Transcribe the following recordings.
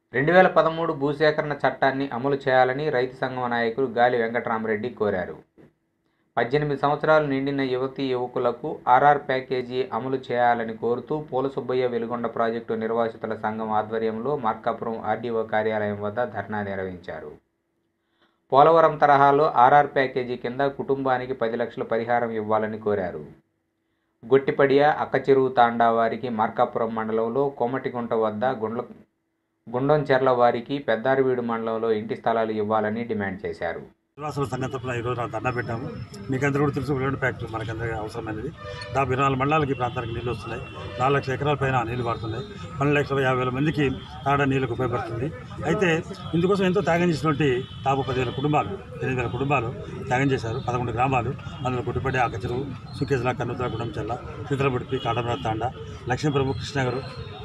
రెండు వేల పదమూడు భూసేకరణ చట్టాన్ని అమలు చేయాలని రైతు సంఘం నాయకులు గాలి వెంకటరామరెడ్డి కోరారు పద్దెనిమిది సంవత్సరాలు నిండిన యువతీ యువకులకు ఆర్ఆర్ ప్యాకేజీ అమలు చేయాలని కోరుతూ పూల సుబ్బయ్య వెలుగొండ ప్రాజెక్టు నిర్వాసితుల సంఘం ఆధ్వర్యంలో మార్కాపురం ఆర్డీఓ కార్యాలయం వద్ద ధర్నా నిర్వహించారు పోలవరం తరహాలో ఆర్ఆర్ ప్యాకేజీ కింద కుటుంబానికి పది లక్షల పరిహారం ఇవ్వాలని కోరారు గొట్టిపడియ అక్కచెరువు తాండా వారికి మార్కాపురం మండలంలో కోమటిగుంట వద్ద గుండ్ల గుండంచెర్ల వారికి పెద్దారవీడు మండలంలో ఇంటి స్థలాలు ఇవ్వాలని డిమాండ్ చేశారు నివాసుల సంఘం తరఫున ఈరోజు నా దండ పెట్టాము మీకు అందరూ కూడా తెలుసు విలువడి ఫ్యాక్టరీ మనకందరికీ అవసరమైనది దాదాపు ఇరవై నాలుగు మండలాలకి ఈ ప్రాంతానికి నీళ్ళు వస్తున్నాయి నాలుగు లక్షల ఎకరాల పైన నీళ్లు పడుతున్నాయి పన్నెండు లక్షల యాభై వేల మందికి తాగడం నీళ్ళకు ఉపయోగపడుతుంది అయితే ఇందుకోసం ఎంతో త్యాగం చేసినటువంటి దాదాపు పదివేల కుటుంబాలు ఎనిమిది వేల కుటుంబాలు త్యాగం చేశారు పదకొండు గ్రామాలు అందులో గుట్టుపడి ఆకచెరువు సుకేజల కన్నుతల గుండంచెల్ల చిత్రపుడిపి కాటమర తాండ లక్ష్మీపురం కృష్ణగారు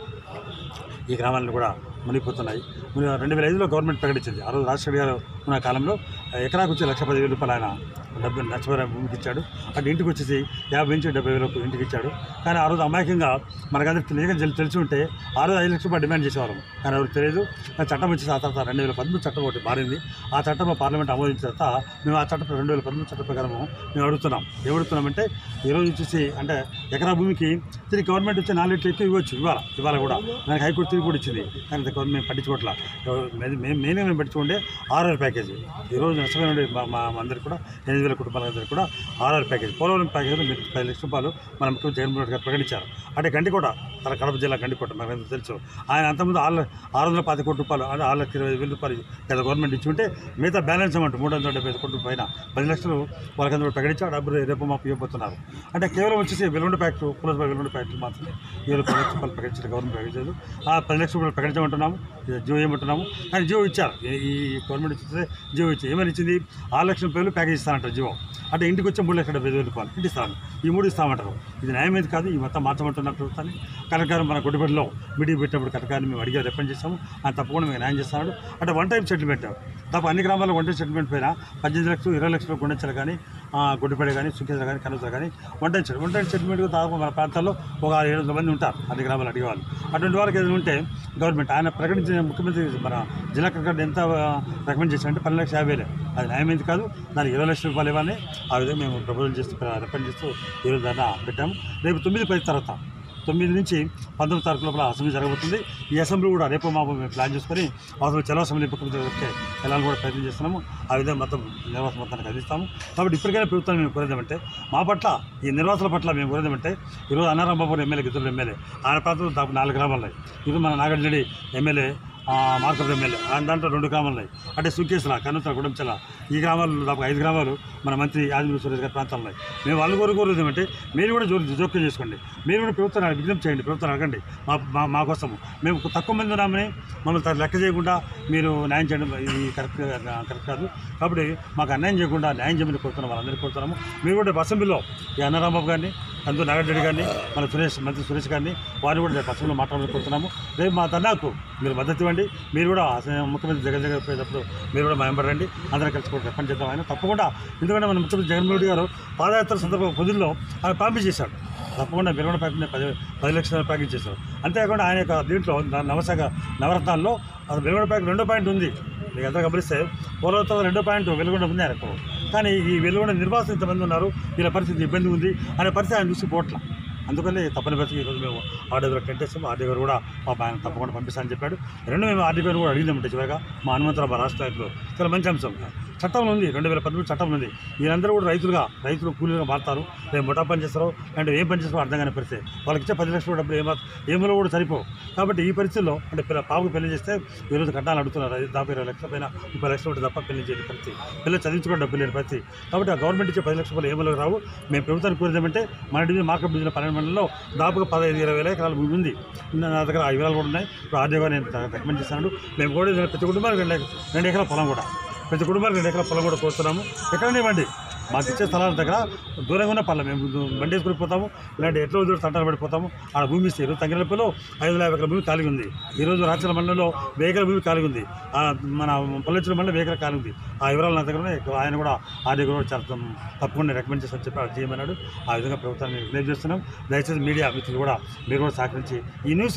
ఈ గ్రామాలను కూడా మునిగిపోతున్నాయి ముని- రెండు వేల ఐదులో గవర్నమెంట్ ప్రకటించింది ఆ రోజు రాజశేఖర్ గారు ఉన్న కాలంలో ఎకరాకు వచ్చి లక్ష పదివేల రూపాయలు ఆయన డబ్బు నష్టపరిహారం భూమికి ఇచ్చాడు అటు ఇంటికి వచ్చేసి యాభై నుంచి డెబ్బై వేలకు ఇంటికి ఇచ్చాడు కానీ ఆ రోజు అమాయకంగా మనకందరికి తెలియక తెలి- తెలిసి ఉంటే ఆ రోజు ఐదు లక్షల రూపాయలు డిమాండ్ చేసేవాళ్ళం కానీ ఎవరికి తెలియదు ఆ చట్టం వచ్చేసి ఆ తర్వాత రెండు వేల పదమూడు చట్టం ఒకటి మారింది ఆ చట్టం పార్లమెంట్ ఆమోదించిన తర్వాత మేము ఆ చట్టం రెండు వేల పదమూడు చట్ట ప్రకారం మేము అడుగుతున్నాం ఏమడుగుతున్నామంటే ఈరోజు వచ్చేసి అంటే ఎకరా భూమికి తిరిగి గవర్నమెంట్ వచ్చి నాలుగు లీటర్లు ఎక్కువ ఇవ్వచ్చు ఇవాళ ఇవాళ కూడా దానికి హైకోర్టు తిరిగి కూడా ఇచ్చింది కానీ అది గవర్నమెంట్ మేము పట్టించుకోవట్లా మేము మేము మేమే మేము పట్టించుకుంటే ఆర్ఆర్ ప్యాకేజీ ఈరోజు నష్టమైన ఉండే మా మా మా అందరికి కూడా ఎనిమిది వేల కుటుంబాలందరికీ కూడా ఆర్ఆర్ ప్యాకేజ్ పోలవరం ప్యాకేజ్ మీరు పది లక్షల రూపాయలు మన ముఖ్యమంత్రి జగన్మోహన్ రెడ్డి గారు ప్రకటించారు అంటే గండికోట తన కడప జిల్లా గండికోట మనకు తెలుసు ఆయన అంతకుముందు ఆరు ఆరు వందల పది కోట్ల రూపాయలు అంటే ఆరు లక్షల ఇరవై వేల రూపాయలు గత గవర్నమెంట్ ఇచ్చి ఉంటే మిగతా బ్యాలెన్స్ అమౌంట్ మూడు వందల డెబ్బై ఐదు కోట్ల పైన పది లక్షలు వాళ్ళకందరూ ప్రకటించి ఆ డబ్బులు రేపు మాకు ఇవ్వబోతున్నారు అంటే కేవలం వచ్చేసి వెలుగుండ ఫ్యాక్టరీ పులస వెలుగుండ ఫ్యాక్టరీ మాత్రమే ఈరోజు పది లక్షల రూపాయలు ప్రకటించిన గవర్నమెంట్ ప్రకటించలేదు ఆ పది లక్షల రూపాయలు ప్రకటించమంటున్నాము ఇది జియో ఏమంటున్నాము కానీ జియో ఇచ్చారు ఈ- ఈ గవర్నమెంట్ ఇస్తే జియో ఇచ్చి ఏమని ఇచ్చింది ఆరు లక్షల రూపాయలు ప్యాకేజ్ ఇస్తానంటారు జియో అంటే ఇంటికి వచ్చే మూడు లక్షల డెబ్బై ఐదు వేల రూపాయలు ఇంటి ఇస్తాను ఈ మూడు ఇస్తామంటారు ఇది న్యాయమేది కాదు ఈ మొత్తం మార్చమంటున్నారు ప్రభుత్వాన్ని కలెక్టర్ మన కొట్టుబడిలో మీటింగ్ పెట్టినప్పుడు కలెక్టర్ని మేము అడిగా రిఫండ్ చేసాము ఆయన తప్పకుండా మేము న్యాయం చేస్తున్నాడు అంటే వన్ టైం సెటిల్మెంట్ తప్ప అన్ని గ్రామాల్లో వన్ టైం సెటిల్మెంట్ పైన పద్దెనిమిది లక్షలు ఇరవై లక్షలు గుండెచ్చలు కానీ గుడ్డిపడి కానీ సుఖేశ్వర కానీ కనుసలు కానీ one time settle one time settlement దాదాపు మన ప్రాంతాల్లో ఒక ఆరు ఏడు వందల మంది ఉంటారు అన్ని గ్రామాలు అడిగేవాళ్ళు అటువంటి వాళ్ళకి ఏదైనా ఉంటే గవర్నమెంట్ ఆయన ప్రకటించిన ముఖ్యమంత్రి మన జిల్లా కలెక్టర్ ఎంత రికమెండ్ చేశారంటే పన్నెండు లక్షల యాభై వేలే అది న్యాయమైంది కాదు దానికి ఇరవై లక్షల రూపాయలు ఇవ్వాలని ఆ విధంగా మేము ప్రపోజల్ చేస్తూ రికమెండ్ చేస్తూ ఈరోజు దాన్ని పెట్టాము రేపు తొమ్మిది పది తర్వాత తొమ్మిది నుంచి పంతొమ్మిది తారీఖు లోపల అసెంబ్లీ జరగబోతుంది ఈ అసెంబ్లీ కూడా రేపు మాపు మేము ప్లాన్ చేసుకొని అవసరం చలో అసెంబ్లీ ముఖ్యమంత్రి వచ్చే వెళ్ళాలని కూడా ప్రయత్నం చేస్తున్నాము ఆ విధంగా మొత్తం నిర్వాస మొత్తానికి అందిస్తాము కాబట్టి ఇప్పటికైనా ప్రభుత్వం మేము కోరేదామంటే మా పట్ల ఈ నిర్వాసుల పట్ల మేము కోరేదామంటే ఈరోజు అన్నారాంబాబు ఎమ్మెల్యే ఇద్దరు ఎమ్మెల్యే ఆయన ప్రాంతంలో దాదాపు నాలుగు గ్రామాలు ఉన్నాయి ఇది మన నాగార్జునరెడ్డి ఎమ్మెల్యే మార్కప్ ఎమ్మెల్యే ఆయన దాంట్లో రెండు గ్రామాలు ఉన్నాయి అంటే సుకేసుల కన్నుతల గుడంచల ఈ గ్రామాలు దాదాపు ఐదు గ్రామాలు మన మంత్రి ఆదిమూరి సురేష్ గారి ప్రాంతాలు ఉన్నాయి మేము వాళ్ళు కోరు కోరేది ఏమంటే మీరు కూడా జో జోక్యం చేసుకోండి మీరు కూడా ప్రభుత్వాన్ని విజ్ఞప్తి చేయండి ప్రభుత్వాన్ని అడగండి మా మా మా కోసము మేము తక్కువ మంది ఉన్నామని మమ్మల్ని త- లెక్క చేయకుండా మీరు న్యాయం చేయడం ఇది కరెక్ట్ కరెక్ట్ కాదు కాబట్టి మాకు అన్యాయం చేయకుండా న్యాయం చేయమని కోరుతున్నాం వాళ్ళందరికీ కోరుతున్నాము మీరు కూడా అసెంబ్లీలో ఈ అన్నరాంబాబు గారిని అందు నాగారెడ్డి గారిని మన సురేష్ మంత్రి సురేష్ గారిని వారిని కూడా రేపు అసెంబ్లీలో మాట్లాడాలని కోరుతున్నాము రేపు మా తన్నాకు మీరు మద్దతు ఇవ్వండి మీరు కూడా అసె- ముఖ్యమంత్రి జగన్ జగన్ పోయేటప్పుడు మీరు కూడా మా వెంబడి రండి అందరం కలిసి కూడా రిఫండ్ చేద్దాం ఆయన తప్పకుండా ఎందుకంటే మన ముఖ్యమంత్రి జగన్మోహన్ రెడ్డి గారు పాదయాత్ర సందర్భ పొద్దుల్లో ఆయన ప్రామిస్ చేశాడు తప్పకుండా విలువన ప్యాకెట్ని పది పది లక్షల ప్యాకెట్ చేశారు అంతేకాకుండా ఆయన యొక్క దీంట్లో న- నవశాఖ నవరత్నాల్లో అది వెలుగుడ ప్యాకెట్ రెండో పాయింట్ ఉంది మీకు అంతా గమనిస్తే పూర్వతో రెండో పాయింట్ వెలుగుండ ఉంది ఆయనకు కానీ ఈ వెలుగుండ నిర్వాసం ఇంతమంది ఉన్నారు వీళ్ళ పరిస్థితి ఇబ్బంది ఉంది అనే పరిస్థితి ఆయన చూసి పోట్ల అందుకని తప్పని పరిస్థితి ఈరోజు మేము ఆర్డీ గారు టెంట్ వేస్తాము ఆర్డీ గారు కూడా మా ఆయన తప్పకుండా పంపిస్తానని చెప్పాడు రెండు మేము ఆర్డీ గారు కూడా అడిగిందామంటే చివరిగా మా హనుమంతరావు మా రాష్ట్ర నాయకులు చాలా మంచి అంశం చట్టంలో ఉంది రెండు వేల పదమూడు చట్టంలో ఉంది వీళ్ళందరూ కూడా రైతులుగా రైతులు కూలీలుగా మారుతారు రేపు ముఠా పని చేస్తారో అంటే ఏం పని చేస్తారో అర్థం కాని పరిస్థితి వాళ్ళకి ఇచ్చే పది లక్షల డబ్బులు ఏమో ఏమో కూడా సరిపోవు కాబట్టి ఈ పరిస్థితుల్లో అంటే పిల్ల పాపకు పెళ్లి చేస్తే ఈరోజు కట్టాలని అడుగుతున్నారు అది దాదాపు ఇరవై లక్షల పైన ముప్పై లక్షలు ఉంటే తప్ప పెళ్లి చేయని పరిస్థితి పిల్లలు చదివించుకోవడం డబ్బులు లేని పరిస్థితి కాబట్టి ఆ గవర్నమెంట్ ఇచ్చే పది లక్షల రూపాయలు ఏమో రావు మేము ప్రభుత్వానికి కోరేదామంటే మన డివిజన్ మార్కెట్ డివిజన్ పన్నెండు మండలంలో దాదాపుగా పదహైదు ఇరవై వేల ఎకరాలు భూమి ఉంది నా దగ్గర ఆ వివరాలు కూడా ఉన్నాయి ఇప్పుడు ఆర్డీగా నేను రికమెండ్ చేస్తాను మేము కూడా ఇది ప్రతి కుటుంబానికి రెండు ఎక- రెండు ఎకరాల పొలం కూడా ప్రతి కుటుంబానికి రెండు ఎకరాల పొలం కూడా కోరుతున్నాము ఎక్కడనే ఇవ్వండి మాకు ఇచ్చే స్థలాల దగ్గర దూరంగా ఉన్న పల్లె మేము దు- బండి వేసుకుని పోతాము ఇలాంటి ఎట్లా దూరం తంటాలు పడిపోతాము ఆడ భూమి ఇస్తే ఈరోజు తంగిరపల్లిలో ఐదు వందల యాభై ఎకరాల భూమి ఖాళీ ఉంది ఈరోజు రాచల మండలంలో వేగల భూమి ఖాళీ ఉంది ఆ మన పల్లెచ్చుల మండలం వేగల ఖాళీ ఉంది ఆ వివరాలు నా దగ్గర ఉన్నాయి. ఆయన కూడా ఆ దగ్గర కూడా చాలా తప్ప- తప్పకుండా రికమెండ్ చేస్తామని చెప్పి అది చేయమన్నాడు ఆ విధంగా ప్రభుత్వాన్ని విజ్ఞప్తి చేస్తున్నాం దయచేసి మీడియా మిత్రులు కూడా మీరు కూడా సహకరించి ఈ న్యూస్ను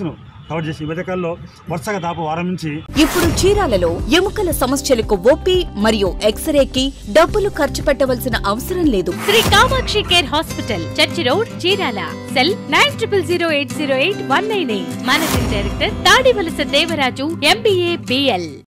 కవర్ చేసి ఈ మధ్యకాలంలో వరుసగా దాపు వారం నుంచి ఇప్పుడు చీరాలలో ఎముకల సమస్యలకు ఓపీ మరియు ఎక్స్రేకి డబ్బులు ఖర్చు పెట్టవలసిన అవసరం లేదు Shri Kamakshi care hospital church road Chirala cell nine triple zero eight zero eight one nine eight managing director Tadivalasa Devaraju MBA BL